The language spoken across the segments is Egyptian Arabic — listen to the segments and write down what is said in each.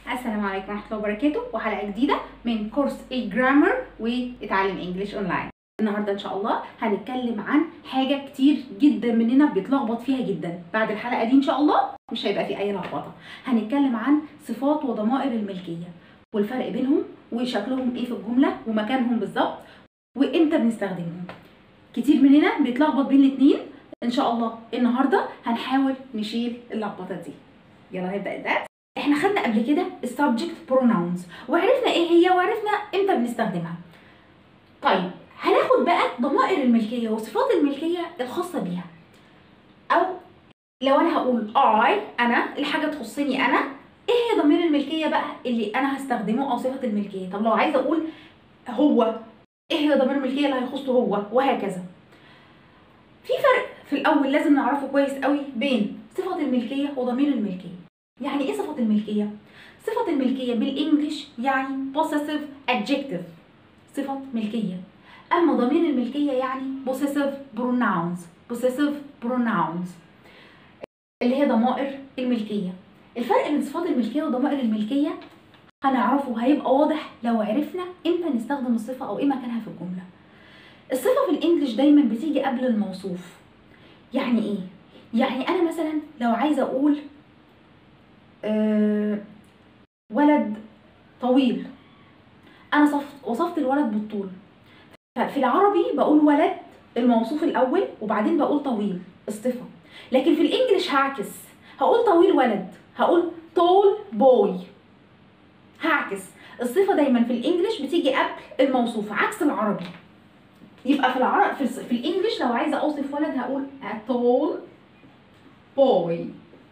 السلام عليكم ورحمة الله وبركاته وحلقة جديدة من كورس الجرامر واتعلم انجلش اونلاين النهارده ان شاء الله هنتكلم عن حاجة كتير جدا مننا بيتلخبط فيها جدا بعد الحلقة دي ان شاء الله مش هيبقى في اي لخبطة هنتكلم عن صفات وضمائر الملكية والفرق بينهم وشكلهم ايه في الجملة ومكانهم بالظبط وامتى بنستخدمهم كتير مننا بيتلخبط بين الاتنين ان شاء الله النهارده هنحاول نشيل اللخبطه دي يلا نبدا الدرس احنا خدنا قبل كده السبجكت بروناونز وعرفنا ايه هي وعرفنا امتى بنستخدمها طيب هناخد بقى ضمائر الملكيه وصفات الملكيه الخاصه بيها او لو انا هقول I انا الحاجه تخصني انا ايه هي ضمير الملكيه بقى اللي انا هستخدمه او صفه الملكيه طب لو عايزه اقول هو ايه هي ضمير الملكيه اللي هيخصه هو وهكذا في فرق في الاول لازم نعرفه كويس قوي بين صفه الملكيه وضمير الملكيه يعني ايه صفه الملكيه صفه الملكيه بالانجلش يعني possessive adjective صفه ملكيه اما ضمير الملكيه يعني possessive pronouns possessive pronouns اللي هي ضمائر الملكيه الفرق بين صفات الملكيه وضمائر الملكيه هنعرفه هيبقى واضح لو عرفنا امتى نستخدم الصفه او ايه مكانها في الجمله الصفه في الانجليش دايما بتيجي قبل الموصوف يعني ايه يعني انا مثلا لو عايزه اقول آه ولد طويل انا صفت وصفت الولد بالطول ففي العربي بقول ولد الموصوف الاول وبعدين بقول طويل الصفه لكن في الانجليش هعكس هقول طويل ولد هقول tall boy هعكس الصفه دايما في الانجليش بتيجي قبل الموصوف عكس العربي يبقى في العرب في, في الانجليش لو عايزه اوصف ولد هقول a tall boy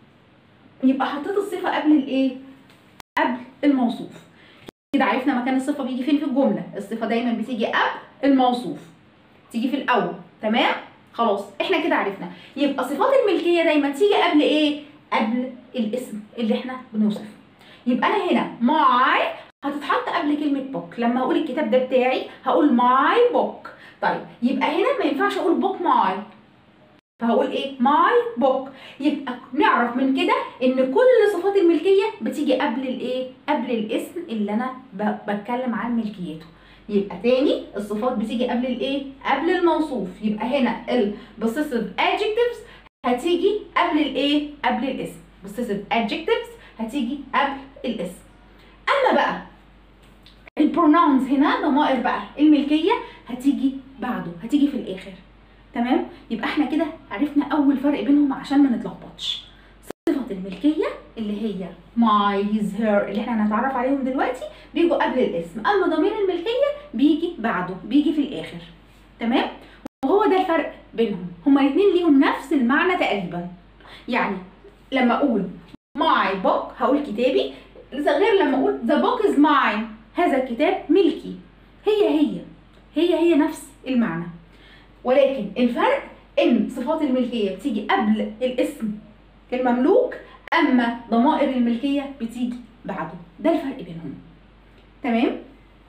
يبقى حطيت الصفه قبل الايه قبل الموصوف كده عرفنا مكان الصفه بيجي فين في الجمله الصفه دايما بتيجي قبل الموصوف تيجي في الاول تمام خلاص احنا كده عرفنا يبقى صفات الملكيه دايما تيجي قبل ايه قبل الاسم اللي احنا بنوصفه يبقى انا هنا ماي هتتحط قبل كلمه بوك لما اقول الكتاب ده بتاعي هقول ماي بوك طيب يبقى هنا ما ينفعش اقول بوك ماي فهقول ايه ماي بوك يبقى نعرف من كده ان كل صفات الملكيه بتيجي قبل الايه قبل الاسم اللي انا بتكلم عن ملكيته يبقى تاني الصفات بتيجي قبل الايه قبل الموصوف يبقى هنا البوسيسيف adjectives هتيجي قبل الايه قبل الاسم possessive adjectives هتيجي قبل الاسم اما بقى البروناونز هنا ضمائر بقى الملكيه هتيجي بعده هتيجي في الاخر تمام يبقى احنا كده عرفنا اول فرق بينهم عشان ما نتلخبطش صفه الملكيه اللي هي my his her اللي احنا هنتعرف عليهم دلوقتي بيجوا قبل الاسم اما ضمير الملكيه بيجي بعده بيجي في الاخر تمام وهو ده الفرق بينهم هما الاثنين ليهم نفس المعنى تقريبا يعني لما اقول my book هقول كتابي غير لما اقول the book is mine هذا الكتاب ملكي هي هي هي هي نفس المعنى ولكن الفرق ان صفات الملكيه بتيجي قبل الاسم المملوك اما ضمائر الملكيه بتيجي بعده ده الفرق بينهم تمام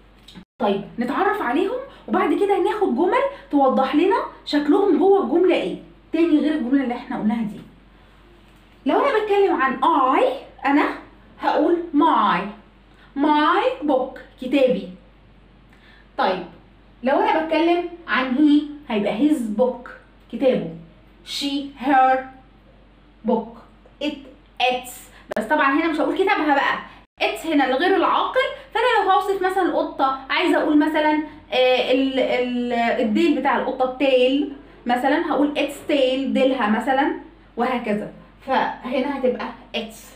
طيب نتعرف عليهم وبعد كده ناخد جمل توضح لنا شكلهم جوه الجمله ايه تاني غير الجمله اللي احنا قلناها دي لو انا بتكلم عن I انا هقول my my book كتابي طيب لو انا بتكلم عن he هيبقى his book كتابه she her book it its بس طبعا هنا مش هقول كتابها بقى its هنا لغير العاقل فانا لو هوصف مثلا القطه عايزه اقول مثلا آه ال ال الديل بتاع القطه التيل مثلا هقول its tail ديلها مثلا وهكذا فهنا هتبقى its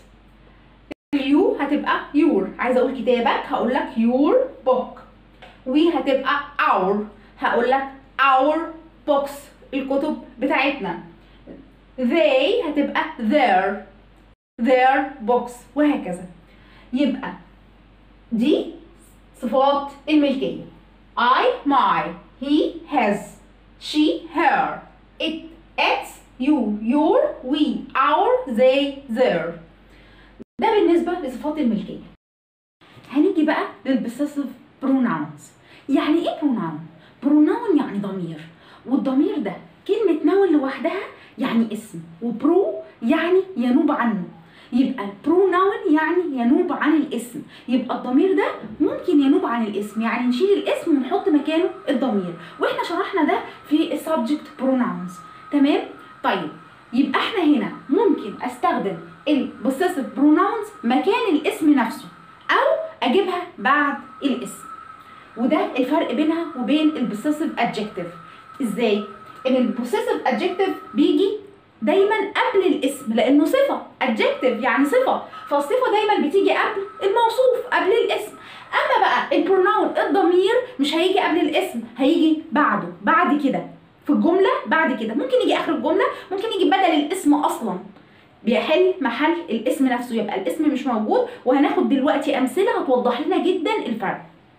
اليو هتبقى your عايزه اقول كتابك هقول لك your book وهتبقى our هقول لك our books الكتب بتاعتنا they هتبقى their their books وهكذا يبقى دي صفات الملكية I my he his she her it its you your we our they their ده بالنسبة لصفات الملكية هنيجي بقى للبسيسيف بروناونز يعني ايه بروناون؟ بروناون يعني ضمير والضمير ده كلمة نون لوحدها يعني اسم وبرو يعني ينوب عنه يبقى البروناون يعني ينوب عن الاسم يبقى الضمير ده ممكن ينوب عن الاسم يعني نشيل الاسم ونحط مكانه الضمير واحنا شرحنا ده في السبجكت بروناونز تمام طيب يبقى احنا هنا ممكن استخدم البوسيسيف بروناونز مكان الاسم نفسه او اجيبها بعد الاسم وده الفرق بينها وبين البوسيسيف ادجكتيف ازاي ان البوسيسيف ادجكتيف بيجي دايما قبل الاسم لانه صفه ادجكتيف يعني صفه فالصفه دايما بتيجي قبل الموصوف قبل الاسم اما بقى البروناون الضمير مش هيجي قبل الاسم هيجي بعده بعد كده في الجمله بعد كده ممكن يجي اخر الجمله ممكن يجي بدل الاسم اصلا بيحل محل الاسم نفسه يبقى الاسم مش موجود وهناخد دلوقتي امثله هتوضح لنا جدا الفرق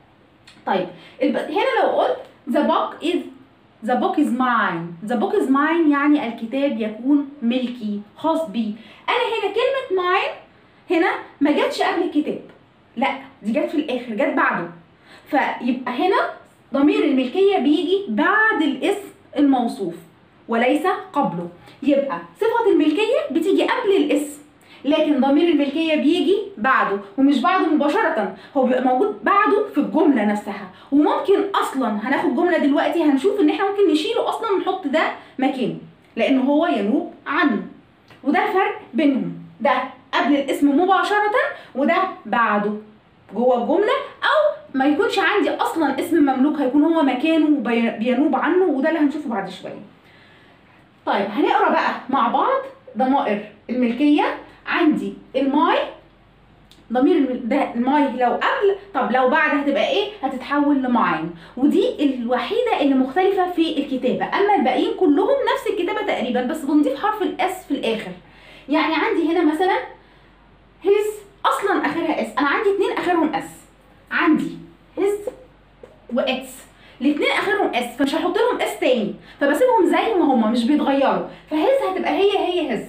طيب الب... هنا لو قلت the book is the book is mine the book is mine يعني الكتاب يكون ملكي خاص بي انا هنا كلمه mine هنا ما جاتش قبل الكتاب لا دي جت في الاخر جت بعده فيبقى هنا ضمير الملكيه بيجي بعد الاسم الموصوف وليس قبله يبقى صفه الملكيه بتيجي قبل الاسم لكن ضمير الملكية بيجي بعده ومش بعده مباشرة هو بيبقى موجود بعده في الجملة نفسها وممكن أصلا هناخد جملة دلوقتي هنشوف إن إحنا ممكن نشيله أصلا ونحط ده مكانه لأن هو ينوب عنه وده الفرق بينهم ده قبل الاسم مباشرة وده بعده جوه الجملة أو ما يكونش عندي أصلا اسم مملوك هيكون هو مكانه بينوب عنه وده اللي هنشوفه بعد شوية طيب هنقرا بقى مع بعض ضمائر الملكية عندي الماي ضمير الم- ده الماي لو قبل طب لو بعد هتبقى ايه هتتحول لماين ودي الوحيده اللي مختلفه في الكتابه اما الباقيين كلهم نفس الكتابه تقريبا بس بنضيف حرف الاس في الاخر يعني عندي هنا مثلا هيز اصلا اخرها اس انا عندي اتنين اخرهم اس عندي هيز واتس الاتنين اخرهم اس فمش هحط لهم اس تاني فبسيبهم زي ما هما مش بيتغيروا فهيز هتبقى هي هي هيز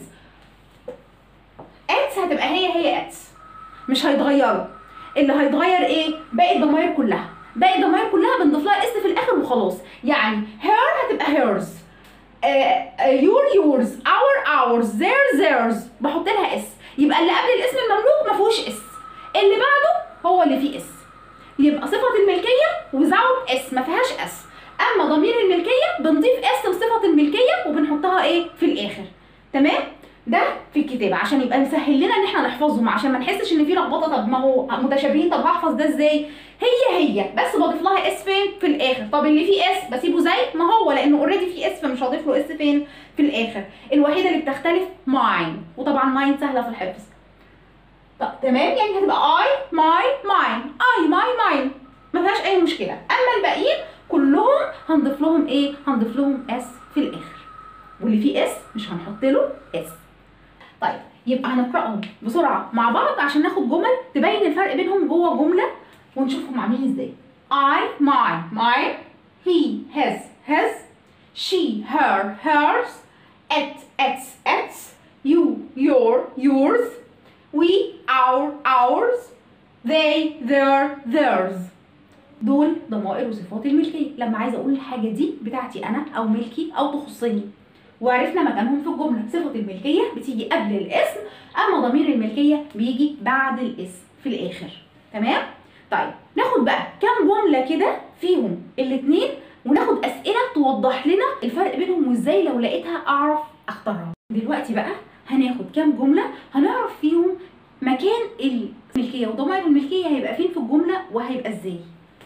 اتس هتبقى هي هي اتس مش هيتغيروا اللي هيتغير ايه باقي الضماير كلها باقي الضماير كلها بنضيف لها اس في الاخر وخلاص يعني her هتبقى hers uh, uh, your yours our ours their theirs بحط لها اس يبقى اللي قبل الاسم المملوك ما فيهوش اس اللي بعده هو اللي فيه اس يبقى صفة الملكية without اس ما فيهاش اس اما ضمير الملكية بنضيف اس لصفة الملكية وبنحطها ايه في الاخر تمام ده في الكتابة عشان يبقى مسهل لنا ان احنا نحفظهم عشان ما نحسش ان في لخبطه طب ما هو متشابهين طب هحفظ ده ازاي هي هي بس بضيف لها اس فين في الاخر طب اللي فيه اس بسيبه زي ما هو لانه اوريدي فيه اس فمش هضيف له اس فين في الاخر الوحيده اللي بتختلف ماين وطبعا ماين سهله في الحفظ طب تمام يعني هتبقى اي ماي ماين اي ماي ماين ما فيهاش اي مشكله اما الباقيين كلهم هنضيف لهم ايه هنضيف لهم اس في الاخر واللي فيه اس مش هنحط له اس طيب يبقى هنقراهم بسرعه مع بعض عشان ناخد جمل تبين الفرق بينهم جوه جمله ونشوفهم عاملين ازاي I my mine he his his she her hers it its its you your yours we our ours they their theirs دول ضمائر وصفات الملكيه لما عايزه اقول الحاجه دي بتاعتي انا او ملكي او تخصني وعرفنا مكانهم في الجمله صفه الملكيه بتيجي قبل الاسم اما ضمير الملكيه بيجي بعد الاسم في الاخر تمام طيب ناخد بقى كام جمله كده فيهم الاثنين وناخد اسئله توضح لنا الفرق بينهم وازاي لو لقيتها اعرف اختارها دلوقتي بقى هناخد كام جمله هنعرف فيهم مكان الملكيه وضمائر الملكيه هيبقى فين في الجمله وهيبقى ازاي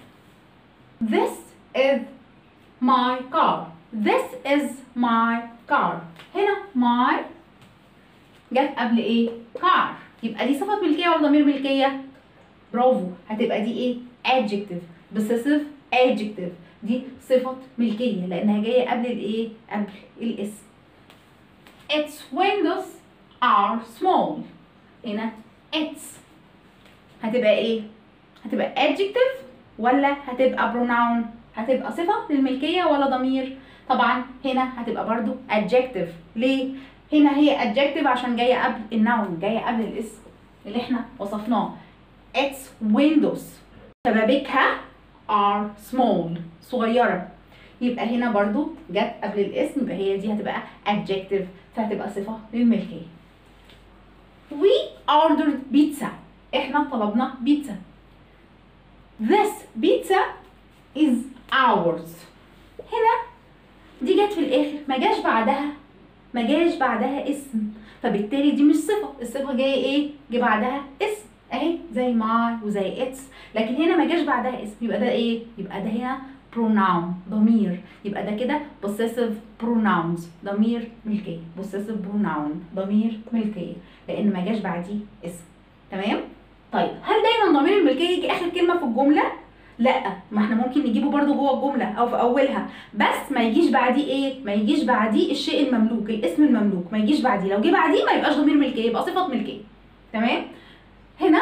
This is my car. This is my car. هنا my جت قبل ايه؟ car. يبقى دي صفة ملكية ولا ضمير ملكية؟ برافو هتبقى دي ايه؟ adjective possessive adjective دي صفة ملكية لأنها جاية قبل الايه؟ قبل الاسم. Its windows are small. هنا its هتبقى ايه؟ هتبقى adjective ولا هتبقى pronoun هتبقى صفة للملكية ولا ضمير طبعا هنا هتبقى برضو adjective ليه هنا هي adjective عشان جاية قبل النون جاية قبل الاسم اللي احنا وصفناه its windows شبابيكها are small صغيرة يبقى هنا برضو جت قبل الاسم يبقى هي دي هتبقى adjective فهتبقى صفة للملكية we ordered pizza احنا طلبنا بيتزا this pizza is ours هنا دي جت في الاخر ما جاش بعدها ما جاش بعدها اسم فبالتالي دي مش صفه الصفه جايه ايه جه بعدها اسم اهي زي my وزي اتس لكن هنا ما جاش بعدها اسم يبقى ده ايه يبقى ده هنا pronoun ضمير يبقى ده كده possessive pronouns ضمير ملكيه possessive pronoun ضمير ملكيه لان ما جاش بعديه اسم تمام طيب هل دايما ضمير الملكيه يجي اخر كلمه في الجمله لا ما احنا ممكن نجيبه برضو جوه الجمله او في اولها بس ما يجيش بعديه ايه ما يجيش بعديه الشيء المملوك الاسم المملوك ما يجيش بعديه لو جه بعديه ما يبقاش ضمير ملكيه يبقى صفه ملكيه تمام هنا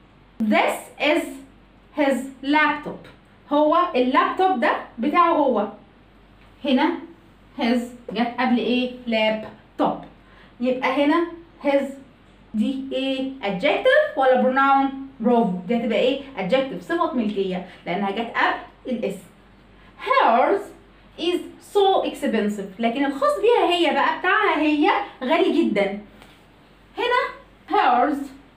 this is his laptop هو اللابتوب ده بتاعه هو هنا his جت قبل ايه laptop يبقى هنا his دي ايه adjective ولا pronoun برافو دي هتبقى ايه adjective صفة ملكية لأنها جت قبل الاسم hers is so expensive لكن الخاص بيها هي بقى بتاعها هي غالي جدا هنا hers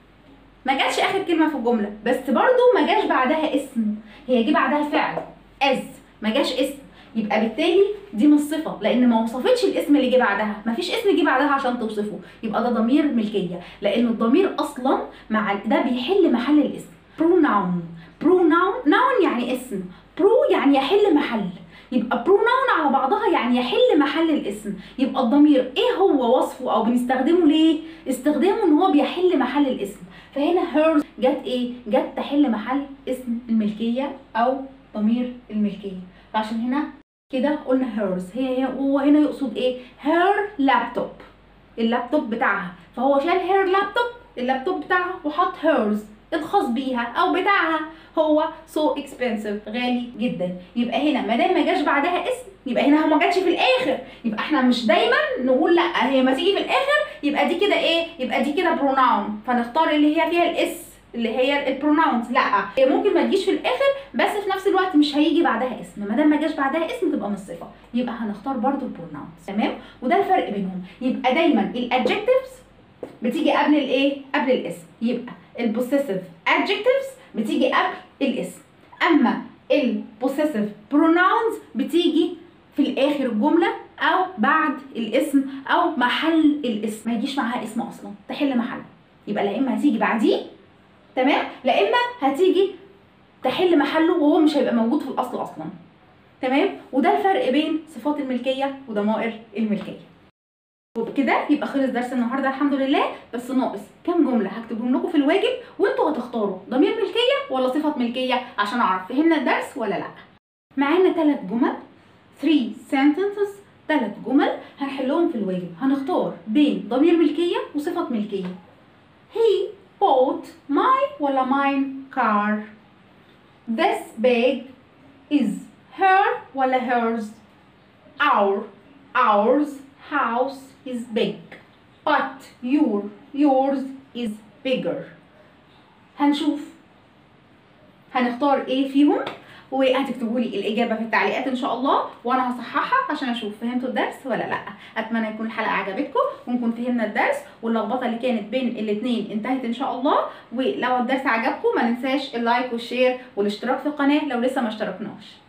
ما جاتش اخر كلمه في الجمله بس برضو ما جاش بعدها اسم هي جه بعدها فعل as ما جاش اسم يبقى بالتالي دي مش صفه لان ما وصفتش الاسم اللي جه بعدها ما فيش اسم جه بعدها عشان توصفه يبقى ده ضمير ملكيه لان الضمير اصلا مع ده بيحل محل الاسم pronoun pronoun noun يعني اسم pro يعني يحل محل يبقى pronoun على بعضها يعني يحل محل الاسم يبقى الضمير ايه هو وصفه او بنستخدمه ليه استخدامه ان هو بيحل محل الاسم فهنا hers جت ايه جت تحل محل اسم الملكيه او ضمير الملكيه فعشان هنا كده قلنا hers هي هي هو هنا يقصد ايه her laptop اللابتوب بتاعها فهو شال her laptop اللابتوب بتاعها وحط hers الخاص بيها او بتاعها هو so expensive غالي جدا يبقى هنا ما دام ما جاش بعدها اسم يبقى هنا هو ما جاتش في الاخر يبقى احنا مش دايما نقول لا هي ما تيجي في الاخر يبقى دي كده ايه يبقى دي كده pronoun فنختار اللي هي فيها الاس اللي هي البروناونز لا هي ممكن ما تجيش في الاخر بس في نفس الوقت مش هيجي بعدها اسم ما دام ما جاش بعدها اسم تبقى مش صفه يبقى هنختار برضو البروناونز تمام وده الفرق بينهم يبقى دايما الادجكتيفز بتيجي قبل الايه قبل الاسم يبقى البوسيسيف adjectives بتيجي قبل الاسم اما البوسيسيف pronouns بتيجي في الاخر الجمله او بعد الاسم او محل الاسم ما يجيش معاها اسم اصلا تحل محله يبقى لا اما هتيجي بعديه تمام لا اما هتيجي تحل محله وهو مش هيبقى موجود في الاصل اصلا تمام وده الفرق بين صفات الملكيه وضمائر الملكيه وبكده يبقى خلص درس النهارده الحمد لله بس ناقص كام جمله هكتبهم لكم في الواجب وانتوا هتختاروا ضمير ملكيه ولا صفه ملكيه عشان اعرف فهمنا الدرس ولا لا معانا ثلاث جمل 3 sentences ثلاث جمل هنحلهم في الواجب هنختار بين ضمير ملكيه وصفه ملكيه he bought my ولا mine car this bag is her ولا hers our ours house is big but your yours is bigger هنشوف هنختار ايه فيهم وهتكتبوا لي الاجابه في التعليقات ان شاء الله وانا هصححها عشان اشوف فهمتوا الدرس ولا لا اتمنى يكون الحلقه عجبتكم ونكون فهمنا الدرس واللخبطه اللي كانت بين الاثنين انتهت ان شاء الله ولو الدرس عجبكم ما ننساش اللايك والشير والاشتراك في القناه لو لسه ما اشتركناش